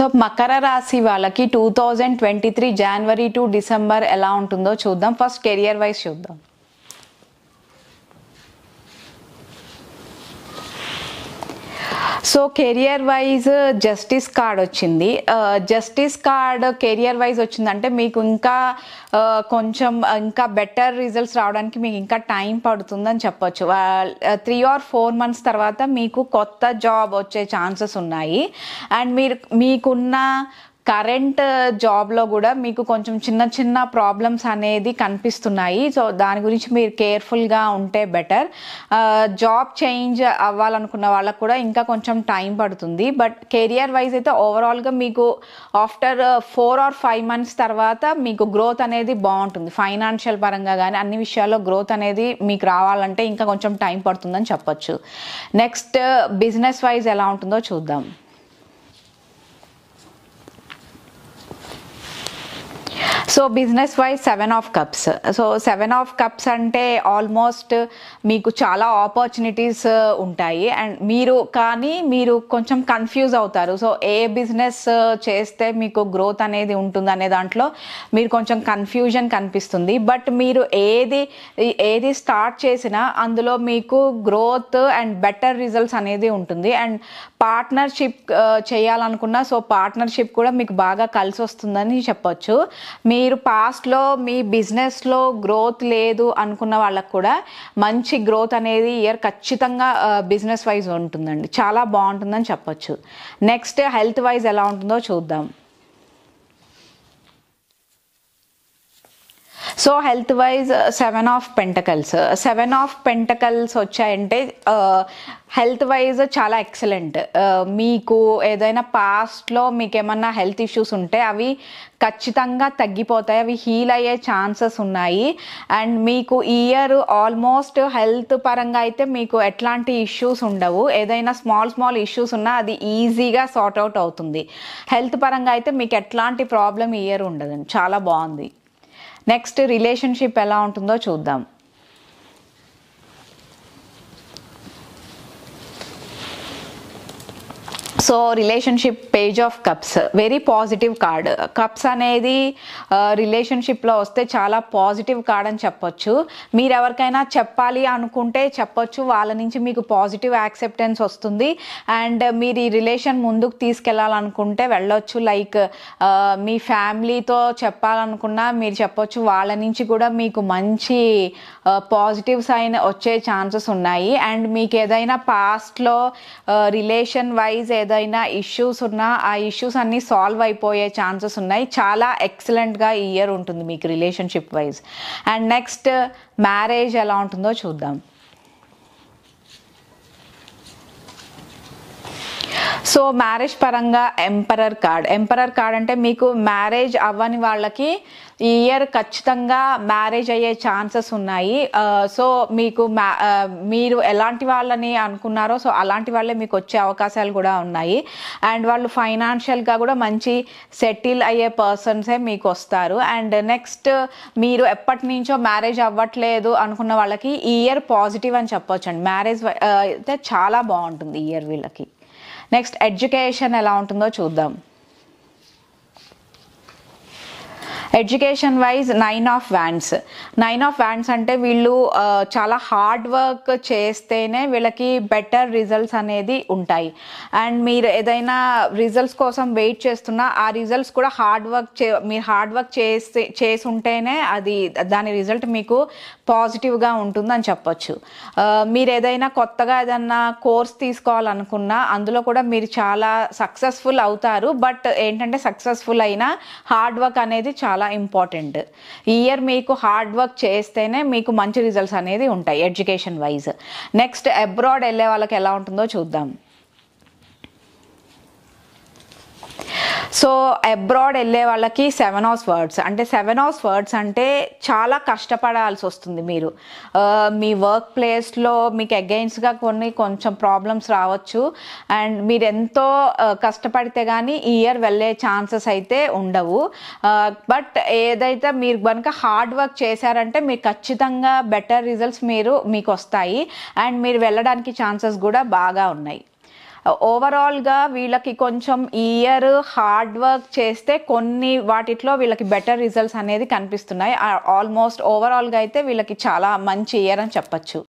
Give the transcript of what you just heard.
so మకర రాశి వాళ్ళకి two thousand twenty three January to December ఎలా ఉంటుందో చూద్దాం ఫస్ట్ కెరియర్ వైజ్ చూద్దాం so career wise justice card వచ్చింది జస్టిస్ కార్డ్ కెరియర్ వైజ్ వచ్చిందంటే మీకు ఇంకా ఆ, కొంచెం ఇంకా బెటర్ రిజల్ట్స్ రావడానికి మీకు ఇంకా టైం పడుతుందని చెప్పొచ్చు త్రీ ఆర్ ఫోర్ మంత్స్ తర్వాత మీకు కొత్త జాబ్ వచ్చే ఛాన్సెస్ ఉన్నాయి అండ్ మీరు మీకున్న కరెంట్ జాబ్లో కూడా మీకు కొంచెం చిన్న చిన్న ప్రాబ్లమ్స్ అనేది కనిపిస్తున్నాయి సో దాని గురించి మీరు కేర్ఫుల్గా ఉంటే బెటర్ జాబ్ చేంజ్ అవ్వాలనుకున్న వాళ్ళకు కూడా ఇంకా కొంచెం టైం పడుతుంది బట్ కెరియర్ వైజ్ అయితే ఓవరాల్గా మీకు after four or five months తర్వాత మీకు గ్రోత్ అనేది బాగుంటుంది ఫైనాన్షియల్ పరంగా కానీ అన్ని విషయాల్లో గ్రోత్ అనేది మీకు రావాలంటే ఇంకా కొంచెం టైం పడుతుందని చెప్పొచ్చు నెక్స్ట్ బిజినెస్ వైజ్ ఎలా ఉంటుందో చూద్దాం so business wise seven of cups so seven of cups అంటే ఆల్మోస్ట్ మీకు చాలా ఆపర్చునిటీస్ ఉంటాయి అండ్ మీరు కానీ మీరు కొంచెం కన్ఫ్యూజ్ అవుతారు సో ఏ బిజినెస్ చేస్తే మీకు గ్రోత్ అనేది ఉంటుంది అనే దాంట్లో మీరు కొంచెం కన్ఫ్యూజన్ కనిపిస్తుంది బట్ మీరు ఏది ఏది స్టార్ట్ చేసినా అందులో మీకు గ్రోత్ అండ్ బెటర్ రిజల్ట్స్ అనేది ఉంటుంది అండ్ పార్ట్నర్షిప్ చేయాలనుకున్నా సో పార్ట్నర్షిప్ కూడా మీకు బాగా కలిసి వస్తుందని చెప్పొచ్చు మీరు పాస్ట్లో మీ బిజినెస్లో గ్రోత్ లేదు అనుకున్న వాళ్ళకు కూడా మంచి గ్రోత్ అనేది ఇయర్ ఖచ్చితంగా బిజినెస్ వైజ్ ఉంటుందండి చాలా బాగుంటుందని చెప్పొచ్చు నెక్స్ట్ హెల్త్ వైజ్ ఎలా ఉంటుందో చూద్దాం so health wise seven of pentacles seven of pentacles వచ్చాయంటే హెల్త్ వైజ్ చాలా ఎక్సలెంట్ మీకు ఏదైనా పాస్ట్లో మీకు ఏమన్నా హెల్త్ ఇష్యూస్ ఉంటే అవి ఖచ్చితంగా తగ్గిపోతాయి అవి హీల్ అయ్యే ఛాన్సెస్ ఉన్నాయి అండ్ మీకు ఇయర్ ఆల్మోస్ట్ హెల్త్ పరంగా అయితే మీకు ఎట్లాంటి ఇష్యూస్ ఉండవు ఏదైనా స్మాల్ స్మాల్ ఇష్యూస్ ఉన్నా అది ఈజీగా సార్ట్ అవుట్ అవుతుంది హెల్త్ పరంగా అయితే మీకు ఎట్లాంటి ప్రాబ్లం ఇయర్ ఉండదండి చాలా బాగుంది నెక్స్ట్ రిలేషన్షిప్ ఎలా ఉంటుందో చూద్దాం so relationship page of cups very positive card cups అనేది రిలేషన్షిప్లో వస్తే చాలా పాజిటివ్ కార్డ్ అని చెప్పొచ్చు మీరు ఎవరికైనా చెప్పాలి అనుకుంటే చెప్పొచ్చు వాళ్ళ నుంచి మీకు పాజిటివ్ యాక్సెప్టెన్స్ వస్తుంది అండ్ మీరు ఈ రిలేషన్ ముందుకు తీసుకెళ్ళాలనుకుంటే వెళ్ళొచ్చు లైక్ మీ ఫ్యామిలీతో చెప్పాలనుకున్నా మీరు చెప్పొచ్చు వాళ్ళ నుంచి కూడా మీకు మంచి పాజిటివ్ సైన్ వచ్చే ఛాన్సెస్ ఉన్నాయి అండ్ మీకు ఏదైనా పాస్ట్లో రిలేషన్ వైజ్ ఏదైనా ఇష్యూస్ ఉన్నా ఆ ఇష్యూస్ అన్నీ సాల్వ్ అయిపోయే ఛాన్సెస్ ఉన్నాయి చాలా ఎక్సలెంట్గా ఈ ఇయర్ ఉంటుంది మీకు relationship wise and next marriage ఎలా ఉంటుందో చూద్దాం సో మ్యారేజ్ పరంగా ఎంపరర్ కార్డ్ ఎంపరర్ కార్డ్ అంటే మీకు మ్యారేజ్ అవ్వని వాళ్ళకి ఈ ఇయర్ ఖచ్చితంగా మ్యారేజ్ అయ్యే ఛాన్సెస్ ఉన్నాయి సో మీకు మ్యా మీరు ఎలాంటి వాళ్ళని అనుకున్నారో సో అలాంటి వాళ్ళే మీకు వచ్చే అవకాశాలు కూడా ఉన్నాయి అండ్ వాళ్ళు ఫైనాన్షియల్గా కూడా మంచి సెటిల్ అయ్యే పర్సన్సే మీకు వస్తారు అండ్ నెక్స్ట్ మీరు ఎప్పటి నుంచో మ్యారేజ్ అవ్వట్లేదు అనుకున్న వాళ్ళకి ఈ ఇయర్ పాజిటివ్ అని చెప్పొచ్చు అండి మ్యారేజ్ అయితే చాలా బాగుంటుంది ఈ ఇయర్ వీళ్ళకి నెక్స్ట్ ఎడ్యుకేషన్ ఎలా ఉంటుందో చూద్దాం education wise nine of wands nine of wands అంటే వీళ్ళు ఆ, చాలా హార్డ్ వర్క్ చేస్తేనే వీళ్ళకి బెటర్ రిజల్ట్స్ అనేది ఉంటాయి అండ్ మీరు ఏదైనా రిజల్ట్స్ కోసం వెయిట్ చేస్తున్నా ఆ రిజల్ట్స్ కూడా హార్డ్ వర్క్ చే మీరు హార్డ్ వర్క్ చేసి చేసి ఉంటేనే అది దాని రిజల్ట్ మీకు పాజిటివ్గా ఉంటుందని చెప్పొచ్చు ఆ, మీరు ఏదైనా కొత్తగా ఏదైనా కోర్స్ తీసుకోవాలనుకున్నా అందులో కూడా మీరు చాలా సక్సెస్ఫుల్ అవుతారు బట్ ఏంటంటే సక్సెస్ఫుల్ అయినా హార్డ్ వర్క్ అనేది చాలా ఇంపార్టెంట్ ఈ ఇయర్ మీకు హార్డ్ వర్క్ చేస్తేనే మీకు మంచి రిజల్ట్స్ అనేది ఉంటాయి ఎడ్యుకేషన్ వైజ్ నెక్స్ట్ అబ్రాడ్ వెళ్ళే వాళ్ళకి ఎలా ఉంటుందో చూద్దాం సో అబ్రాడ్ వెళ్ళే వాళ్ళకి సెవెన్ హౌస్ వర్డ్స్ అంటే సెవెన్ హౌస్ వర్డ్స్ అంటే చాలా కష్టపడాల్సి వస్తుంది మీరు ఆ, మీ వర్క్ ప్లేస్లో మీకు అగెయిన్స్ట్గా కొన్ని కొంచెం ప్రాబ్లమ్స్ రావచ్చు అండ్ మీరు ఎంతో ఆ, కష్టపడితే కానీ ఈ ఇయర్ వెళ్ళే ఛాన్సెస్ అయితే ఉండవు బట్ ఏదైతే మీరు కనుక హార్డ్ వర్క్ చేశారంటే మీకు ఖచ్చితంగా బెటర్ రిజల్ట్స్ మీరు మీకు వస్తాయి అండ్ మీరు వెళ్ళడానికి ఛాన్సెస్ కూడా బాగా ఉన్నాయి ఓవరాల్గా వీళ్ళకి కొంచెం ఇయర్ హార్డ్ వర్క్ చేస్తే కొన్ని వాటిట్లో వీళ్ళకి బెటర్ రిజల్ట్స్ అనేది కనిపిస్తున్నాయి ఆల్మోస్ట్ ఓవరాల్గా అయితే వీళ్ళకి చాలా మంచి ఇయర్ అని చెప్పచ్చు